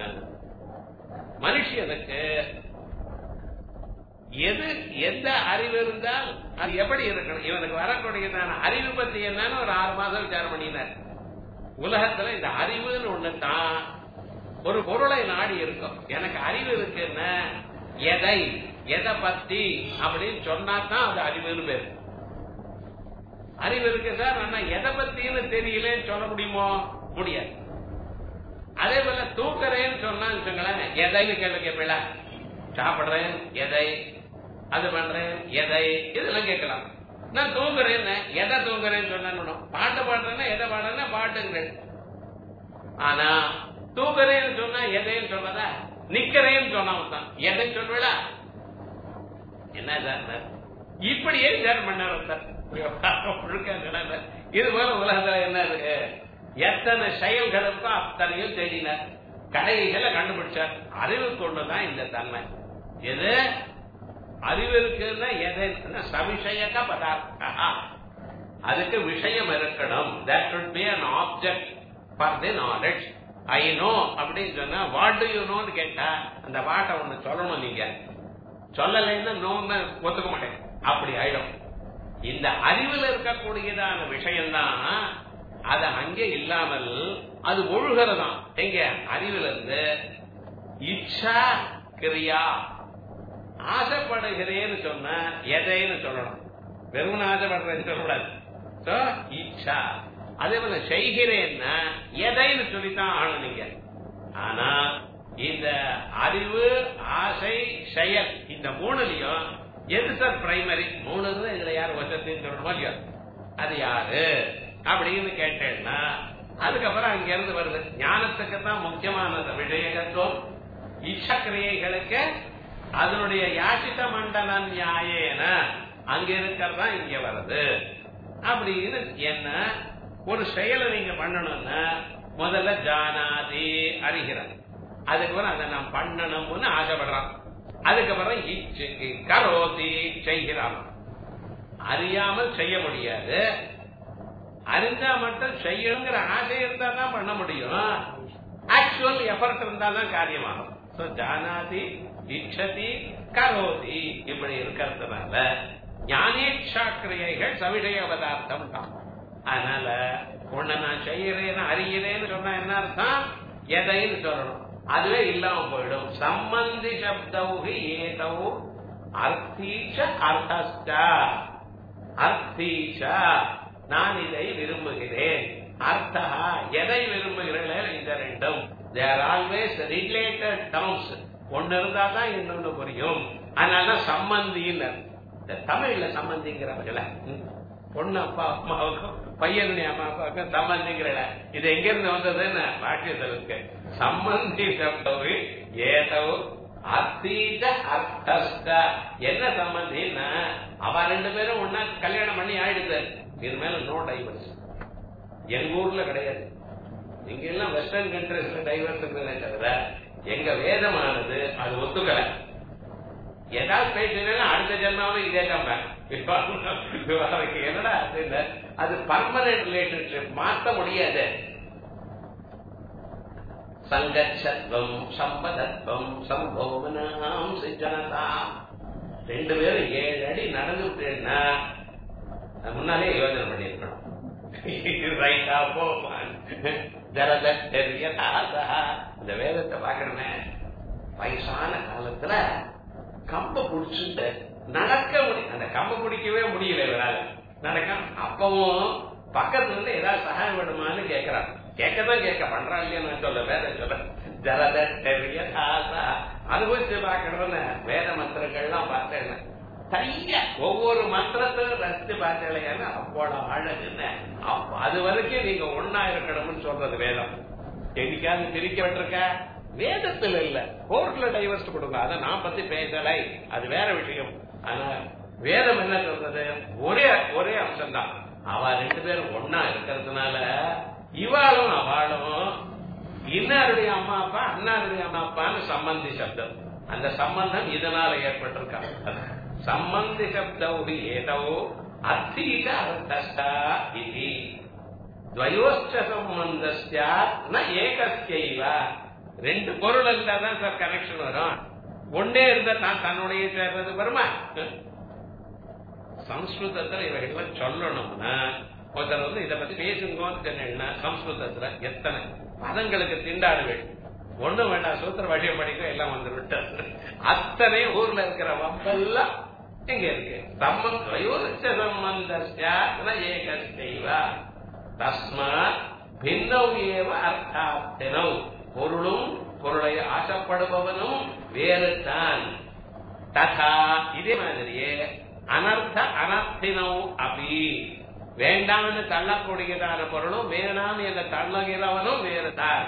மனுஷனுக்கு எது எந்த அறிவு இருந்தால் அது எப்படி இருக்கணும் இவனுக்கு வரக்கூடியதான அறிவு பத்தி என்னன்னு ஒரு ஆறு மாசம் விசாரம் பண்ணினார் உலகத்துல இந்த அறிவுன்னு ஒண்ணு தான் ஒரு பொருளை நாடி இருக்கும் எனக்கு அறிவு இருக்குன்னா எதை எதை பத்தி அப்படின்னு சொன்னா தான் அது அறிவுன்னு பேரு அறிவு இருக்கு சார் ஆனா எதை பத்தின்னு தெரியலன்னு சொல்ல முடியுமோ முடியாது அதே போல தூக்குறேன்னு சொன்னா வச்சுங்களேன் எதைன்னு கேள்வி கேட்பீங்களா சாப்பிடுறேன் எதை அது பண்றேன் எதை இதெல்லாம் கேட்கலாம் நான் தூங்குறேன் எதை தூங்குறேன்னு சொன்னா பாட்டு பாடுறேன்னா எதை பாடுறேன்னா பாட்டுங்கிறேன் ஆனா தூக்குறேன்னு சொன்னா எதைன்னு சொன்னதா நிக்கிறேன்னு சொன்னவன் தான் எதை சொல்வேடா என்ன சார் இப்படியே விசாரம் பண்ணார் சார் இது போல உலகத்துல என்ன இருக்கு எத்தனை செயல்கள் இருக்கோ அத்தனையும் தேடினார் கடைகளை கண்டுபிடிச்சார் அறிவு கொண்டுதான் இந்த தன்மை எது அறிவு இருக்குன்னா எது சவிஷயக்க பதார்த்தா அதுக்கு விஷயம் இருக்கணும் that should be an object for the knowledge I know அப்படின்னு சொன்னா வாட் டு யூ நோன்னு கேட்டா அந்த வாட்டை ஒண்ணு சொல்லணும் நீங்க சொல்லலைன்னா நோன்னு ஒத்துக்க மாட்டேன் அப்படி ஆயிடும் இந்த அறிவில் இருக்கக்கூடியதான விஷயம்தான் அது அங்கே இல்லாமல் அது ஒழுகிறதாம் எங்க அறிவில் இருந்து இச்சா கிரியா ஆசைப்படுகிறேன்னு சொன்ன எதைன்னு சொல்லணும் வெறும் ஆசைப்படுறேன்னு சொல்லக்கூடாது So, இச்சா அதே போல செய்கிறேன்னா எதைன்னு சொல்லித்தான் ஆகணும் நீங்க ஆனா இந்த அறிவு ஆசை செயல் இந்த மூணுலயும் எது சார் பிரைமரி மூணு இருந்தா இதுல யார் வசத்தின்னு சொல்லணுமோ இல்லையோ அது யாரு அப்படின்னு கேட்டேன்னா அதுக்கப்புறம் அங்க இருந்து வருது ஞானத்துக்கு தான் முக்கியமானது விஷயகத்துவம் இச்சக்கிரியைகளுக்கு அதனுடைய யாசித மண்டல நியாயேன அங்க இருக்கிறதா இங்க வருது அப்படின்னு என்ன ஒரு செயலை நீங்க பண்ணணும்னா முதல்ல ஜானாதி அறிகிறான் அதுக்கப்புறம் அதை நான் பண்ணணும்னு ஆசைப்படுறான் அதுக்கப்புறம் இச்சு கரோதி செய்கிறான் அறியாமல் செய்ய முடியாது அறிஞ்சா மட்டும் செய்யணுங்கிற ஆசை இருந்தா தான் பண்ண முடியும் ஆக்சுவல் எஃபர்ட் இருந்தா தான் காரியமாகும் So, ஜானாதி இச்சதி கரோதி இப்படி இருக்கிறதுனால ஞானேட்சா கிரியைகள் சவிஷய பதார்த்தம் தான் அதனால உன்னை நான் செய்யறேன்னு அறிகிறேன்னு சொன்னா என்ன அர்த்தம் எதைன்னு சொல்லணும் அதுவே இல்லாம போயிடும் சம்பந்தி சப்தவுகி ஏதவு அர்த்தீச்ச அர்த்தஸ்டா அர்த்தீச்ச நான் இதை விரும்புகிறேன் அர்த்தா எதை விரும்புகிறீர்கள் இந்த ரெண்டும் தேர் ஆல்வேஸ் ரிலேட்டட் டேர்ம்ஸ் ஒன்னு இருந்தா தான் இன்னொன்னு புரியும் அதனால சம்பந்தின்னு இந்த தமிழ்ல சம்பந்திங்கிறவர்கள பொண்ணு அப்பா அம்மாவுக்கும் பையனுடைய அம்மா அப்பாவுக்கும் சம்பந்திங்கிறல இது எங்க இருந்து வந்ததுன்னு வாக்கியத்தில் இருக்கு சம்பந்தி சப்தவு ஏதவு அத்தீத அர்த்தஸ்த என்ன சம்பந்தின்னா அவ ரெண்டு பேரும் ஒன்னா கல்யாணம் பண்ணி ஆயிடுது இது மேல நோ டைவர்ஸ் எங்க ஊர்ல கிடையாது இங்க எல்லாம் வெஸ்டர்ன் கண்ட்ரிஸ்ல டைவர்ஸ் இருக்குதுன்னு தவிர எங்க வேதமானது அது ஒத்துக்கல ஏதாவது பேசினா அடுத்த ஜென்மாவும் இதே தான் என்னடா அது அது பர்மனன்ட் ரிலேஷன்ஷிப் மாத்த முடியாது சங்கச்சத்வம் சம்பதத்வம் சம்போவனாம் சிஜனதா ரெண்டு பேரும் ஏழு அடி நடந்துட்டேன்னா முன்னாலே யோஜனை பண்ணிருக்கணும் ரைட்டா போவான் இந்த வேதத்தை பாக்கணுமே வயசான காலத்துல கம்ப புடிச்சுட்டு நடக்க முடியும் அந்த கம்ப பிடிக்கவே முடியல இவரால நடக்க அப்பவும் பக்கத்துல இருந்து ஏதாவது சகாயம் வேணுமான்னு கேக்குறான் கேட்கதான் கேட்க பண்றான் இல்லையா நான் சொல்ல வேற சொல்ல ஜலத தெரிய ஆசா அனுபவிச்சு பாக்கணும்னு வேத மந்திரங்கள்லாம் பார்த்தேன் சரியா ஒவ்வொரு மந்திரத்தையும் ரசித்து பார்த்தேன் அவ்வளவு அழகுன்னு அது வரைக்கும் நீங்க ஒன்னா இருக்கணும்னு சொல்றது வேதம் என்னைக்காவது பிரிக்க விட்டுருக்க வேதத்துல இல்ல கோர்ட்ல டைவர்ஸ் கொடுங்க அதை நான் பத்தி பேசலை அது வேற விஷயம் ஆனா வேதம் என்ன சொல்றது ஒரே ஒரே அம்சம் தான் அவ ரெண்டு பேரும் ஒன்னா இருக்கிறதுனால இவாளும் அவளும் இன்னாருடைய அம்மா அப்பா அன்னாருடைய அம்மா அப்பான்னு சம்பந்தி சப்தம் அந்த சம்பந்தம் இதனால ஏற்பட்டிருக்காங்க சம்பந்தி சப்தௌஹி ஏதவோ அத்தீத அர்த்தஸ்தா இது துவயோச்ச சம்பந்தஸ்யா ந ஏகஸ்யைவ ரெண்டு பொருள் இருந்தா தான் சார் கனெக்ஷன் வரும் ஒன்னே இருந்தா நான் தன்னுடைய சேர்றது வருமா சம்ஸ்கிருதத்துல இவைகள் சொல்லணும்னா ஒருத்தர் வந்து இதை பத்தி பேசுங்கன்னு சொன்னீங்கன்னா சம்ஸ்கிருதத்துல எத்தனை பதங்களுக்கு திண்டாடுவேன் ஒண்ணு வேண்டாம் சூத்திர வழியம் படிக்க எல்லாம் வந்து விட்டு அத்தனை ஊர்ல இருக்கிற வம்பெல்லாம் எங்க இருக்கு சம்பந்த சம்பந்த ஏகஸ்தைவா தஸ்மாத் பின்னௌ ஏவ அர்த்தார்த்தினௌ பொருளும் பொருளை ஆசைப்படுபவனும் வேறு தான் ததா இதே மாதிரியே அனர்த்த அனர்த்தினோ அப்படி வேண்டாம்னு தள்ளக்கூடியதான பொருளும் வேணாம் என்ற தள்ளுகிறவனும் வேறுதான்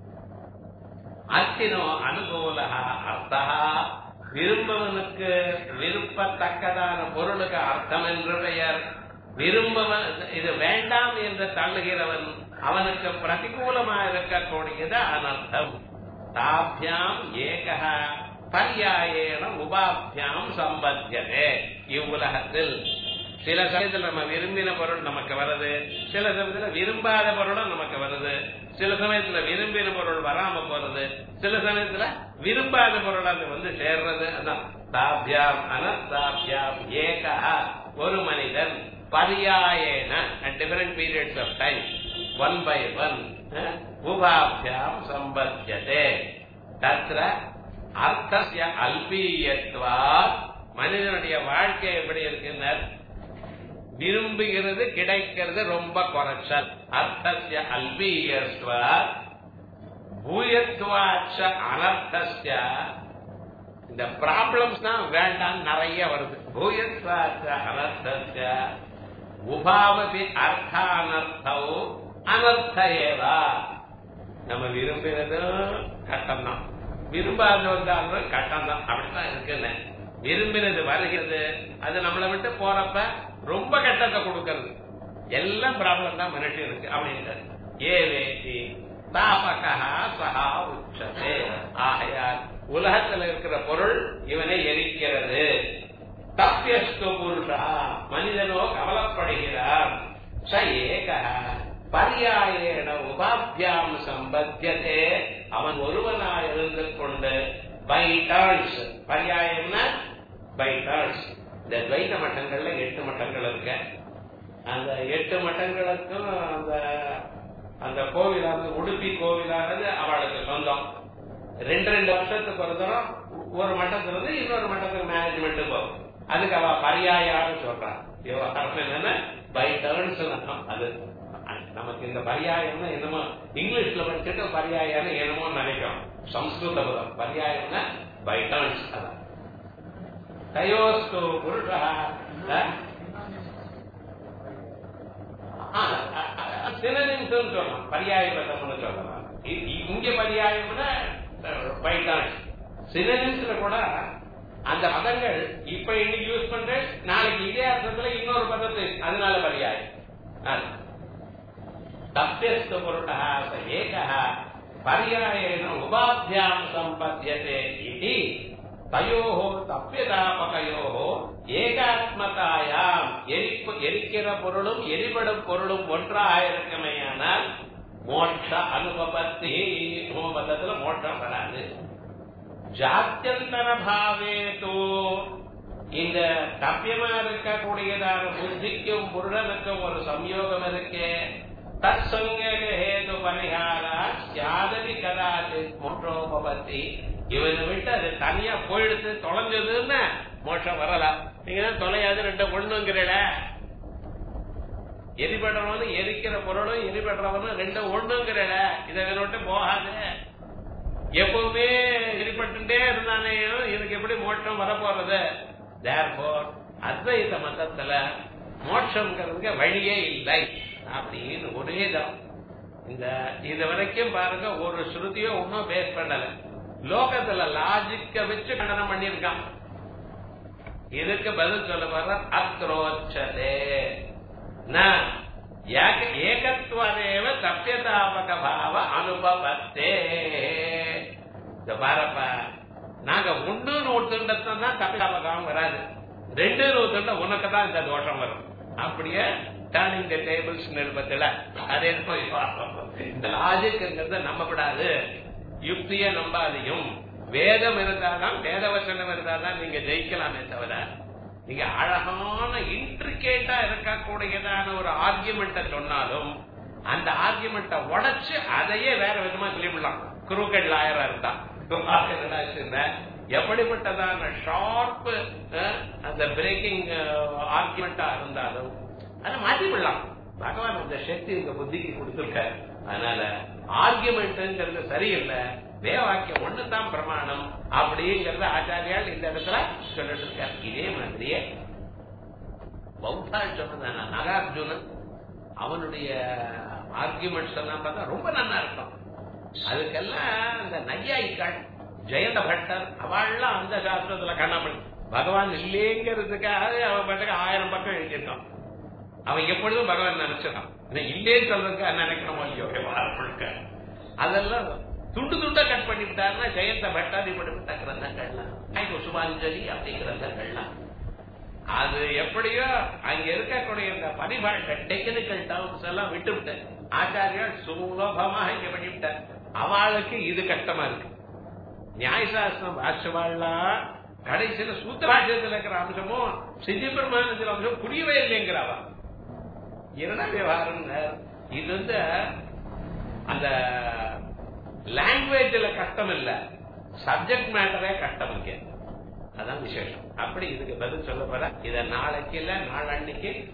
அர்த்தினோ அனுகூல அர்த்தா விரும்பவனுக்கு விருப்பத்தக்கதான பொருளுக்கு அர்த்தம் என்று பெயர் விரும்பவன் இது வேண்டாம் என்று தள்ளுகிறவன் அவனுக்கு பிரதிகூலமா இருக்கக்கூடியது அனர்த்தம் தாபியாம் ஏக பர்யாயேன உபாபியாம் சம்பத்தியதே இவ்வுலகத்தில் சில சமயத்தில் நம்ம விரும்பின பொருள் நமக்கு வருது சில சமயத்துல விரும்பாத பொருளும் நமக்கு வருது சில சமயத்துல விரும்பின பொருள் வராம போறது சில சமயத்துல விரும்பாத பொருள் அது வந்து சேர்றது அதான் தாபியாம் அனத்தாபியாம் ஏகா ஒரு மனிதன் பரியாயேன at different periods of time one by one உபாபியாம் சம்பத்தியதே தத்ர அர்த்தசிய அல்பீயத்வா மனிதனுடைய வாழ்க்கை எப்படி இருக்குன்னு விரும்புகிறது கிடைக்கிறது ரொம்ப குறைச்சல் அர்த்தசிய அல்பீயத்வா பூயத்வாச்ச அனர்த்தசிய இந்த ப்ராப்ளம்ஸ் தான் வேண்டாம் நிறைய வருது பூயத்வாச்ச அனர்த்தசிய உபாவபி அர்த்தானர்த்தோ அனர்த்த ஏவா நம்ம விரும்பினதும் கட்டம் தான் விரும்பாத வந்தாலும் கட்டம் தான் அப்படித்தான் இருக்குன்னு விரும்பினது வருகிறது அது நம்மளை விட்டு போறப்ப ரொம்ப கட்டத்தை கொடுக்கறது எல்லாம் ப்ராப்ளம் தான் மிரட்டி இருக்கு அப்படின்றது ஏ வேசி தாபகா சகா உச்சதே ஆகையால் உலகத்தில் இருக்கிற பொருள் இவனை எரிக்கிறது தப்பியஸ்து புருஷா மனிதனோ கவலைப்படுகிறார் ச ஏக பரியாயேன உபாபியாம் சம்பத்தியதே அவன் ஒருவனாய் இருந்து கொண்டு பை டர்ன்ஸ் பரியாயம்னா பை டர்ன்ஸ் இந்த துவைத மட்டங்கள்ல எட்டு மட்டங்கள் இருக்கு அந்த எட்டு மட்டங்களுக்கும் அந்த அந்த கோவிலானது உடுப்பி கோவிலானது அவளுக்கு சொந்தம் ரெண்டு ரெண்டு வருஷத்துக்கு ஒரு தரம் ஒரு மட்டத்துல இருந்து இன்னொரு மட்டத்துக்கு மேனேஜ்மெண்ட் போகும் அதுக்கு அவ பரியாயான்னு சொல்றான் விவகாரம் என்னன்னா பை டர்ன்ஸ் அது நமக்கு இந்த பரியாயம்னா என்னமோ இங்கிலீஷ்ல படிச்சுட்டு பரியாயம்னு என்னமோ நினைக்கிறோம் சம்ஸ்கிருத பதம் பரியாயம்னா பை டர்ன்ஸ் அதான் தயோஸ்து புருஷா சினனிம்ஸ் சொல்லலாம் பரியாய பதம்னு சொல்லலாம் இங்க பரியாயம்னா பை டர்ன்ஸ் சினனிம்ஸ்ல கூட அந்த பதங்கள் இப்ப இன்னைக்கு யூஸ் பண்ற நாளைக்கு இதே அர்த்தத்துல இன்னொரு பதத்து அதனால பரியாயம் தப்பியஸ்து புருஷா ச ஏகः பர்யாயேன உபாத்தியாம் சம்பத்தியதே இதி தயோः தப்பியதாபகயோः ஏகாத்மகாயாம் எரிப்பு எரிக்கிற பொருளும் எரிபடும் பொருளும் ஒன்றாக இருக்குமையானால் மோட்ச அனுபவத்தி மோபத்தத்துல மோட்சம் வராது ஜாத்தியந்தர பாவேதோ இந்த தப்பியமா இருக்கக்கூடியதான புத்திக்கும் புருடனுக்கும் ஒரு சம்யோகம் இருக்கே தற்சங்கேக ஹேது பரிகாரா யாதவி கதாச்சித் மோட்சோபவத்தி இவனை விட்டு அது தனியா போயிடுத்து தொலைஞ்சதுன்னு மோட்சம் வரலாம் நீங்க தான் தொலையாது ரெண்டு ஒண்ணுங்கிறல எரிபடுறவனும் எரிக்கிற பொருளும் எரிபடுறவனும் ரெண்டு ஒண்ணுங்கிறல இதை விட்டு போகாது எப்பவுமே எரிபட்டுட்டே இருந்தானே எனக்கு எப்படி மோட்சம் வரப்போறது தேர்போர் அத்வைத மதத்துல மோட்சம்ங்கிறதுக்கு வழியே இல்லை அப்படின்னு ஒரே தான் இந்த இது வரைக்கும் பாருங்க ஒரு ஸ்ருதியோ ஒன்னும் பேஸ் பண்ணல லோகத்துல லாஜிக்க வச்சு கண்டனம் பண்ணிருக்கான் இதுக்கு பதில் சொல்ல வர்ற அத்ரோச்சதே ஏக- ஏகத்வமேவ சத்தியதாபக பாவ அனுபவத்தே இந்த பாரப்பா நாங்க ஒண்ணுன்னு ஒருத்தண்டத்தான் தான் தப்பிதாபகம் வராது ரெண்டுன்னு ஒருத்தண்ட உனக்கு தான் இந்த தோஷம் வரும் அப்படியே டர்னிங் த டேபிள்ஸ் நிருபத்துல அதே போய் பார்ப்போம். இந்த லாஜிக்ங்கிறத நம்பப்படாது யுக்திய நம்பாதையும் வேதம் இருந்தாதான் வேத வசனம் இருந்தாதான் நீங்க ஜெயிக்கலாமே தவிர நீங்க அழகான இன்ட்ரிகேட்டா இருக்கக்கூடியதான ஒரு ஆர்கியுமெண்ட சொன்னாலும் அந்த ஆர்கியுமெண்ட உடைச்சு அதையே வேற விதமா சொல்லிவிடலாம் குரூக்கட் லாயரா இருந்தா எப்படிப்பட்டதான ஷார்ப் அந்த பிரேக்கிங் ஆர்குமெண்டா இருந்தாலும் அதை மாத்தி விடலாம் பகவான் அந்த சக்தி இந்த புத்திக்கு கொடுத்திருக்காரு அதனால ஆர்குமெண்ட்ங்கிறது சரியில்லை வேவாக்கியம் ஒண்ணுதான் பிரமாணம் அப்படிங்கறத ஆச்சாரியால் இந்த இடத்துல சொல்லிட்டு இருக்காரு இதே மாதிரியே பௌத்தாள் சொன்னதான நாகார்ஜுனன் அவனுடைய ஆர்குமெண்ட்ஸ் எல்லாம் பார்த்தா ரொம்ப நல்லா இருக்கும் அதுக்கெல்லாம் அந்த நையாயிக்காள் ஜெயந்த பட்டர் அவள்லாம் அந்த சாஸ்திரத்துல கண்ணாமணி பகவான் இல்லேங்கிறதுக்காக அவன் பாட்டுக்கு ஆயிரம் பக்கம் எழுதியிருக்கான் அவன் எப்பொழுதும் பகவான் நினைச்சிருக்கான் இதை இல்லேன்னு சொல்றதுக்கு நினைக்கணும் இல்லையோ விவகாரம் முழுக்க அதெல்லாம் துண்டு துண்டா கட் பண்ணிவிட்டாருன்னா ஜெயந்த பட்டார் இப்படிப்பட்ட கிரந்தங்கள்லாம் ஐயோ சுபாஞ்சலி அப்படி கிரந்தங்கள்லாம் அது எப்படியோ அங்க இருக்கக்கூடிய இந்த பரிபாஷ டெக்னிக்கல் டேர்ம்ஸ் எல்லாம் விட்டு விட்டேன் ஆச்சாரியால் சுலபமாக இங்க பண்ணிவிட்டார் அவளுக்கு இது கஷ்டமா இருக்கு நியாயசாஸ்திரம் வாசவாள்லாம் கடைசியில சூத்திராட்சத்தில் இருக்கிற அம்சமும் சித்தி பிரமாணத்தில் அம்சம் புரியவே இல்லைங்கிறாவா என்ன விவகாரம் இது வந்து அந்த லாங்குவேஜ்ல கஷ்டம் இல்ல சப்ஜெக்ட் மேட்டரே கஷ்டம் இங்க அதான் விசேஷம் அப்படி இதுக்கு பதில் சொல்ல போற இத நாளைக்கு இல்ல நாளன்னைக்கு